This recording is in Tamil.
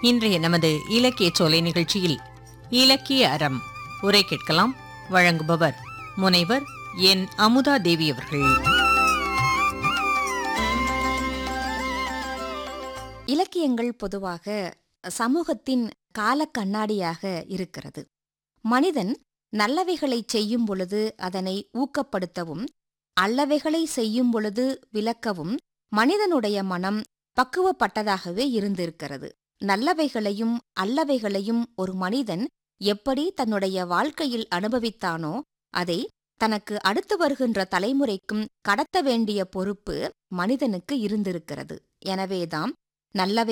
இன்றைய நமது இலக்கிய சோலை நிகழ்ச்சியில் இலக்கிய அறம் உரை கேட்கலாம் வழங்குபவர் முனைவர் என் அமுதா தேவி அவர்கள் இலக்கியங்கள் பொதுவாக சமூகத்தின் காலக்கண்ணாடியாக இருக்கிறது மனிதன் நல்லவைகளை செய்யும் பொழுது அதனை ஊக்கப்படுத்தவும் அல்லவைகளை செய்யும் பொழுது விளக்கவும் மனிதனுடைய மனம் பக்குவப்பட்டதாகவே இருந்திருக்கிறது நல்லவைகளையும் அல்லவைகளையும் ஒரு மனிதன் எப்படி தன்னுடைய வாழ்க்கையில் அனுபவித்தானோ அதை தனக்கு அடுத்து வருகின்ற தலைமுறைக்கும் கடத்த வேண்டிய பொறுப்பு மனிதனுக்கு இருந்திருக்கிறது எனவேதாம் நல்லவை